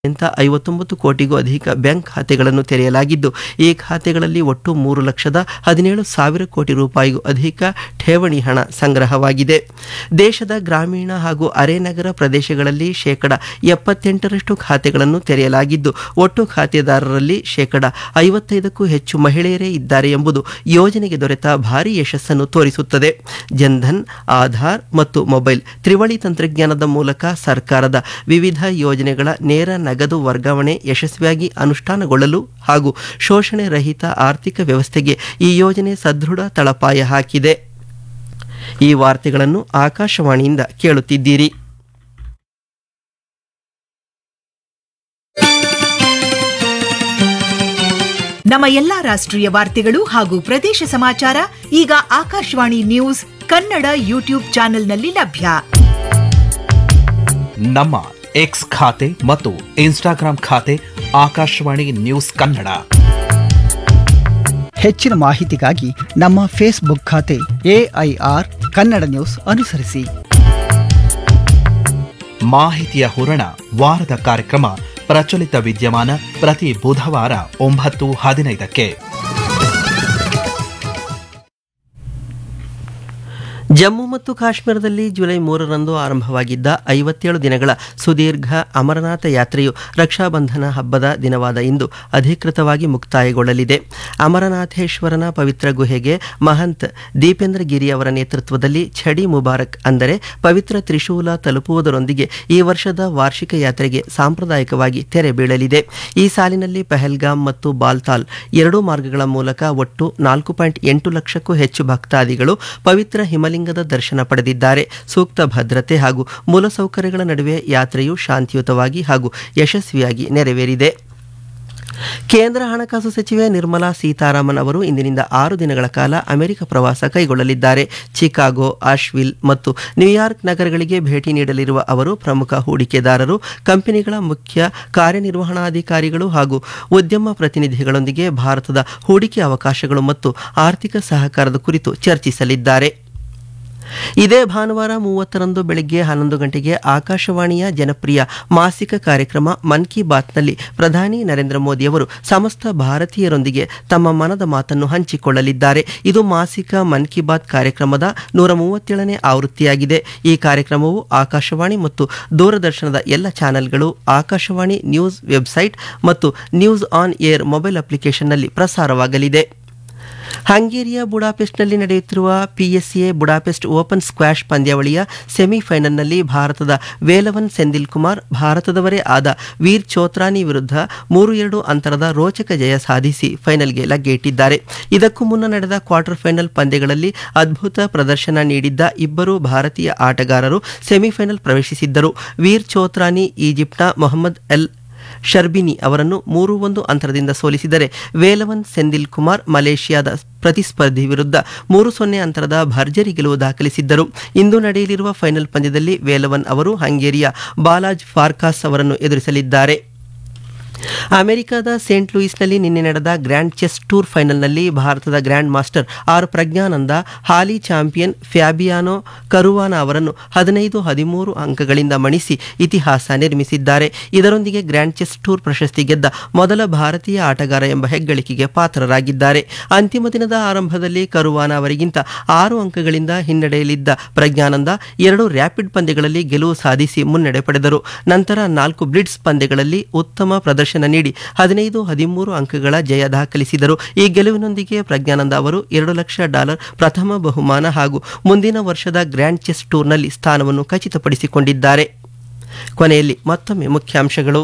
ಅಂತ ಐವತ್ತೊಂಬತ್ತು ಕೋಟಿಗೂ ಅಧಿಕ ಬ್ಯಾಂಕ್ ಖಾತೆಗಳನ್ನು ತೆರೆಯಲಾಗಿದ್ದು ಈ ಖಾತೆಗಳಲ್ಲಿ ಒಟ್ಟು ಮೂರು ಲಕ್ಷದ ಹದಿನೇಳು ಸಾವಿರ ಕೋಟಿ ರೂಪಾಯಿಗೂ ಅಧಿಕ ಠೇವಣಿ ಹಣ ಸಂಗ್ರಹವಾಗಿದೆ ದೇಶದ ಗ್ರಾಮೀಣ ಹಾಗೂ ಅರೆನಗರ ಪ್ರದೇಶಗಳಲ್ಲಿ ಶೇಕಡ ಎಪ್ಪತ್ತೆಂಟರಷ್ಟು ಖಾತೆಗಳನ್ನು ತೆರೆಯಲಾಗಿದ್ದು ಒಟ್ಟು ಖಾತೆದಾರರಲ್ಲಿ ಶೇಕಡ ಐವತ್ತೈದಕ್ಕೂ ಹೆಚ್ಚು ಮಹಿಳೆಯರೇ ಇದ್ದಾರೆ ಎಂಬುದು ಯೋಜನೆಗೆ ದೊರೆತ ಭಾರಿ ಯಶಸ್ಸನ್ನು ತೋರಿಸುತ್ತದೆ ಜನ್ಧನ್ ಆಧಾರ್ ಮತ್ತು ಮೊಬೈಲ್ ತ್ರಿವಳಿ ತಂತ್ರಜ್ಞಾನದ ಮೂಲಕ ಸರ್ಕಾರದ ವಿವಿಧ ಯೋಜನೆಗಳ ನೇರ ನಗದು ವರ್ಗಾವಣೆ ಯಶಸ್ವಿಯಾಗಿ ಅನುಷ್ಠಾನಗೊಳ್ಳಲು ಹಾಗೂ ಶೋಷಣೆ ರಹಿತ ಆರ್ಥಿಕ ವ್ಯವಸ್ಥೆಗೆ ಈ ಯೋಜನೆ ಸದೃಢ ತಳಪಾಯ ಹಾಕಿದೆ ಈ ವಾರ್ತೆಗಳನ್ನು ಆಕಾಶವಾಣಿಯಿಂದ ಕೇಳುತ್ತಿದ್ದೀರಿ ನಮ್ಮ ಎಲ್ಲಾ ರಾಷ್ಟ್ರೀಯ ವಾರ್ತೆಗಳು ಹಾಗೂ ಪ್ರದೇಶ ಸಮಾಚಾರ ಈಗ ಆಕಾಶವಾಣಿ ನ್ಯೂಸ್ ಕನ್ನಡ ಯೂಟ್ಯೂಬ್ ಚಾನೆಲ್ನಲ್ಲಿ ಲಭ್ಯ ನಮ್ಮ ಎಕ್ಸ್ ಖಾತೆ ಮತ್ತು ಇನ್ಸ್ಟಾಗ್ರಾಂ ಖಾತೆ ಆಕಾಶವಾಣಿ ನ್ಯೂಸ್ ಕನ್ನಡ ಹೆಚ್ಚಿನ ಮಾಹಿತಿಗಾಗಿ ನಮ್ಮ ಫೇಸ್ಬುಕ್ ಖಾತೆ ಎಐಆರ್ ಕನ್ನಡ ನ್ಯೂಸ್ ಅನುಸರಿಸಿ ಮಾಹಿತಿಯ ಹೂರಣ ವಾರದ ಕಾರ್ಯಕ್ರಮ ಪ್ರಚಲಿತ ವಿದ್ಯಮಾನ ಪ್ರತಿ ಬುಧವಾರ ಒಂಬತ್ತು ಹದಿನೈದಕ್ಕೆ ಜಮ್ಮು ಮತ್ತು ಕಾಶ್ಮೀರದಲ್ಲಿ ಜುಲೈ ಮೂರರಂದು ಆರಂಭವಾಗಿದ್ದ ಐವತ್ತೇಳು ದಿನಗಳ ಸುದೀರ್ಘ ಅಮರನಾಥ ಯಾತ್ರೆಯು ರಕ್ಷಾಬಂಧನ ಹಬ್ಬದ ದಿನವಾದ ಇಂದು ಅಧಿಕೃತವಾಗಿ ಮುಕ್ತಾಯಗೊಳ್ಳಲಿದೆ ಅಮರನಾಥೇಶ್ವರನ ಪವಿತ್ರ ಗುಹೆಗೆ ಮಹಂತ್ ದೀಪೇಂದ್ರ ಗಿರಿ ಅವರ ನೇತೃತ್ವದಲ್ಲಿ ಛಡಿ ಮುಬಾರಕ್ ಅಂದರೆ ಪವಿತ್ರ ತ್ರಿಶೂಲ ತಲುಪುವುದರೊಂದಿಗೆ ಈ ವರ್ಷದ ವಾರ್ಷಿಕ ಯಾತ್ರೆಗೆ ಸಾಂಪ್ರದಾಯಿಕವಾಗಿ ತೆರೆ ಬೀಳಲಿದೆ ಈ ಸಾಲಿನಲ್ಲಿ ಪಹಲ್ಗಾಮ್ ಮತ್ತು ಬಾಲ್ತಾಲ್ ಎರಡೂ ಮಾರ್ಗಗಳ ಮೂಲಕ ಒಟ್ಟು ನಾಲ್ಕು ಪಾಯಿಂಟ್ ಎಂಟು ಲಕ್ಷಕ್ಕೂ ಹೆಚ್ಚು ಭಕ್ತಾದಿಗಳು ಪವಿತ್ರ ಹಿಮಲಿಂಗದ ದರ್ಶನ ಪಡೆದಿದ್ದಾರೆ ಸೂಕ್ತ ಭದ್ರತೆ ಹಾಗೂ ಮೂಲಸೌಕರ್ಯಗಳ ನಡುವೆ ಯಾತ್ರೆಯು ಶಾಂತಿಯುತವಾಗಿ ಹಾಗೂ ಯಶಸ್ವಿಯಾಗಿ ನೆರವೇರಿದೆ ಕೇಂದ್ರ ಹಣಕಾಸು ಸಚಿವೆ ನಿರ್ಮಲಾ ಸೀತಾರಾಮನ್ ಅವರು ಇಂದಿನಿಂದ ಆರು ದಿನಗಳ ಕಾಲ ಅಮೆರಿಕ ಪ್ರವಾಸ ಕೈಗೊಳ್ಳಲಿದ್ದಾರೆ ಚಿಕಾಗೋ ಆಶ್ವಿಲ್ ಮತ್ತು ನ್ಯೂಯಾರ್ಕ್ ನಗರಗಳಿಗೆ ಭೇಟಿ ನೀಡಲಿರುವ ಅವರು ಪ್ರಮುಖ ಹೂಡಿಕೆದಾರರು ಕಂಪನಿಗಳ ಮುಖ್ಯ ಕಾರ್ಯನಿರ್ವಹಣಾಧಿಕಾರಿಗಳು ಹಾಗೂ ಉದ್ಯಮ ಪ್ರತಿನಿಧಿಗಳೊಂದಿಗೆ ಭಾರತದ ಹೂಡಿಕೆ ಅವಕಾಶಗಳು ಮತ್ತು ಆರ್ಥಿಕ ಸಹಕಾರದ ಕುರಿತು ಚರ್ಚಿಸಲಿದ್ದಾರೆ ಇದೇ ಭಾನುವಾರ ಮೂವತ್ತರಂದು ಬೆಳಗ್ಗೆ ಹನ್ನೊಂದು ಗಂಟೆಗೆ ಆಕಾಶವಾಣಿಯ ಜನಪ್ರಿಯ ಮಾಸಿಕ ಕಾರ್ಯಕ್ರಮ ಮನ್ ಕಿ ಬಾತ್ನಲ್ಲಿ ಪ್ರಧಾನಿ ನರೇಂದ್ರ ಮೋದಿಯವರು ಸಮಸ್ತ ಭಾರತೀಯರೊಂದಿಗೆ ತಮ್ಮ ಮನದ ಮಾತನ್ನು ಹಂಚಿಕೊಳ್ಳಲಿದ್ದಾರೆ ಇದು ಮಾಸಿಕ ಮನ್ ಕಿ ಬಾತ್ ಕಾರ್ಯಕ್ರಮದ ನೂರ ಮೂವತ್ತೇಳನೇ ಆವೃತ್ತಿಯಾಗಿದೆ ಈ ಕಾರ್ಯಕ್ರಮವು ಆಕಾಶವಾಣಿ ಮತ್ತು ದೂರದರ್ಶನದ ಎಲ್ಲ ಚಾನೆಲ್ಗಳು ಆಕಾಶವಾಣಿ ನ್ಯೂಸ್ ವೆಬ್ಸೈಟ್ ಮತ್ತು ನ್ಯೂಸ್ ಆನ್ ಏರ್ ಮೊಬೈಲ್ ಅಪ್ಲಿಕೇಶನ್ನಲ್ಲಿ ಪ್ರಸಾರವಾಗಲಿದೆ ಹಂಗೇರಿಯ ಬುಡಾಪೆಸ್ಟ್ನಲ್ಲಿ ನಡೆಯುತ್ತಿರುವ ಪಿಎಸ್ಎ ಬುಡಾಪೆಸ್ಟ್ ಓಪನ್ ಸ್ಕ್ವಾಷ್ ಪಂದ್ಯಾವಳಿಯ ಸೆಮಿಫೈನಲ್ನಲ್ಲಿ ಭಾರತದ ವೇಲವನ್ ಸೆಂದಿಲ್ ಕುಮಾರ್ ಭಾರತದವರೇ ಆದ ವೀರ್ ಚೋತ್ರಾನಿ ವಿರುದ್ಧ ಮೂರು ಎರಡು ಅಂತರದ ರೋಚಕ ಜಯ ಸಾಧಿಸಿ ಫೈನಲ್ಗೆ ಲಗ್ಗೆಯಿಟ್ಟಿದ್ದಾರೆ ಇದಕ್ಕೂ ಮುನ್ನ ನಡೆದ ಕ್ವಾರ್ಟರ್ ಫೈನಲ್ ಪಂದ್ಯಗಳಲ್ಲಿ ಅದ್ಭುತ ಪ್ರದರ್ಶನ ನೀಡಿದ್ದ ಇಬ್ಬರು ಭಾರತೀಯ ಆಟಗಾರರು ಸೆಮಿಫೈನಲ್ ಪ್ರವೇಶಿಸಿದ್ದರು ವೀರ್ ಚೋತ್ರಾನಿ ಈಜಿಪ್ಟ್ನ ಮೊಹಮ್ಮದ್ ಎಲ್ ಶರ್ಬಿನಿ ಅವರನ್ನು ಮೂರು ಒಂದು ಅಂತರದಿಂದ ಸೋಲಿಸಿದರೆ ವೇಲವನ್ ಸೆಂದಿಲ್ ಕುಮಾರ್ ಮಲೇಷಿಯಾದ ಪ್ರತಿಸ್ಪರ್ಧಿ ವಿರುದ್ಧ ಮೂರು ಸೊನ್ನೆ ಅಂತರದ ಭರ್ಜರಿ ಗೆಲುವು ದಾಖಲಿಸಿದ್ದರು ಇಂದು ನಡೆಯಲಿರುವ ಫೈನಲ್ ಪಂದ್ಯದಲ್ಲಿ ವೇಲವನ್ ಅವರು ಹಂಗೇರಿಯ ಬಾಲಾಜ್ ಫಾರ್ಕಾಸ್ ಅವರನ್ನು ಎದುರಿಸಲಿದ್ದಾರೆ ಅಮೆರಿಕದ ಸೇಂಟ್ ಲೂಯಿಸ್ನಲ್ಲಿ ನಿನ್ನೆ ನಡೆದ ಗ್ರ್ಯಾಂಡ್ ಚೆಸ್ ಟೂರ್ ಫೈನಲ್ನಲ್ಲಿ ಭಾರತದ ಗ್ರ್ಯಾಂಡ್ ಮಾಸ್ಟರ್ ಆರ್ ಪ್ರಜ್ಞಾನಂದ ಹಾಲಿ ಚಾಂಪಿಯನ್ ಫ್ಯಾಬಿಯಾನೋ ಕರುವಾನ ಅವರನ್ನು ಹದಿನೈದು ಹದಿಮೂರು ಅಂಕಗಳಿಂದ ಮಣಿಸಿ ಇತಿಹಾಸ ನಿರ್ಮಿಸಿದ್ದಾರೆ ಇದರೊಂದಿಗೆ ಗ್ರ್ಯಾಂಡ್ ಚೆಸ್ ಟೂರ್ ಪ್ರಶಸ್ತಿ ಗೆದ್ದ ಮೊದಲ ಭಾರತೀಯ ಆಟಗಾರ ಎಂಬ ಹೆಗ್ಗಳಿಕೆಗೆ ಪಾತ್ರರಾಗಿದ್ದಾರೆ ಅಂತಿಮ ದಿನದ ಆರಂಭದಲ್ಲಿ ಕರುವಾನ ಅವರಿಗಿಂತ ಆರು ಅಂಕಗಳಿಂದ ಹಿನ್ನಡೆಯಲಿದ್ದ ಪ್ರಜ್ಞಾನಂದ ಎರಡು ರ್ಯಾಪಿಡ್ ಪಂದ್ಯಗಳಲ್ಲಿ ಗೆಲುವು ಸಾಧಿಸಿ ಮುನ್ನಡೆ ಪಡೆದರು ನಂತರ ನಾಲ್ಕು ಬ್ಲಿಟ್ಸ್ ಪಂದ್ಯಗಳಲ್ಲಿ ಉತ್ತಮ ಪ್ರದರ್ಶನ ನೀಡಿ ಹದಿನೈದು ಹದಿಮೂರು ಅಂಕಗಳ ಜಯ ದಾಖಲಿಸಿದರು ಈ ಗೆಲುವಿನೊಂದಿಗೆ ಪ್ರಜ್ಞಾನಂದ ಅವರು ಎರಡು ಲಕ್ಷ ಡಾಲರ್ ಪ್ರಥಮ ಬಹುಮಾನ ಹಾಗೂ ಮುಂದಿನ ವರ್ಷದ ಗ್ರ್ಯಾಂಡ್ ಚೆಸ್ ಟೂರ್ನಲ್ಲಿ ಸ್ಥಾನವನ್ನು ಖಚಿತಪಡಿಸಿಕೊಂಡಿದ್ದಾರೆ ಕೊನೆಯಲ್ಲಿ ಮತ್ತೊಮ್ಮೆ ಮುಖ್ಯಾಂಶಗಳು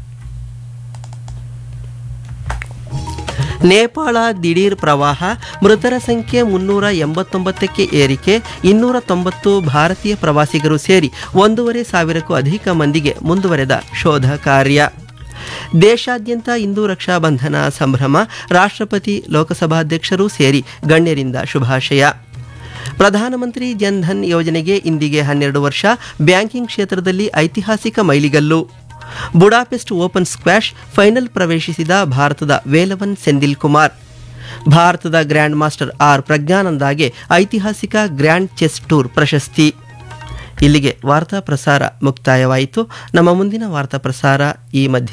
ನೇಪಾಳ ದಿಢೀರ್ ಪ್ರವಾಹ ಮೃತರ ಸಂಖ್ಯೆ ಮುನ್ನೂರ ಎಂಬತ್ತೊಂಬತ್ತಕ್ಕೆ ಏರಿಕೆ ಇನ್ನೂರ ತೊಂಬತ್ತು ಭಾರತೀಯ ಪ್ರವಾಸಿಗರು ಸೇರಿ ಒಂದೂವರೆ ಸಾವಿರಕ್ಕೂ ಅಧಿಕ ಮಂದಿಗೆ ಮುಂದುವರೆದ ಶೋಧ ಕಾರ್ಯ ದೇಶಾದ್ಯಂತ ಇಂದು ರಕ್ಷಾಬಂಧನ ಸಂಭ್ರಮ ರಾಷ್ಟ್ರಪತಿ ಲೋಕಸಭಾಧ್ಯಕ್ಷರೂ ಸೇರಿ ಗಣ್ಯರಿಂದ ಶುಭಾಶಯ ಪ್ರಧಾನಮಂತ್ರಿ ಜನ್ಧನ್ ಯೋಜನೆಗೆ ಇಂದಿಗೆ ಹನ್ನೆರಡು ವರ್ಷ ಬ್ಯಾಂಕಿಂಗ್ ಕ್ಷೇತ್ರದಲ್ಲಿ ಐತಿಹಾಸಿಕ ಮೈಲಿಗಲ್ಲು ಬುಡಾಪೆಸ್ಟ್ ಓಪನ್ ಸ್ಕ್ವಾಷ್ ಫೈನಲ್ ಪ್ರವೇಶಿಸಿದ ಭಾರತದ ವೇಲವನ್ ಸೆಂದಿಲ್ ಕುಮಾರ್ ಭಾರತದ ಗ್ರ್ಯಾಂಡ್ ಮಾಸ್ಟರ್ ಆರ್ ಪ್ರಜ್ಞಾನಂದಾಗೆ ಐತಿಹಾಸಿಕ ಗ್ರ್ಯಾಂಡ್ ಚೆಸ್ ಟೂರ್ ಪ್ರಶಸ್ತಿ ಇಲ್ಲಿಗೆ ವಾರ್ತಾ ಪ್ರಸಾರ ಮುಕ್ತಾಯವಾಯಿತು ನಮ್ಮ ಮುಂದಿನ ವಾರ್ತಾ ಪ್ರಸಾರ ಈ ಮಧ್ಯ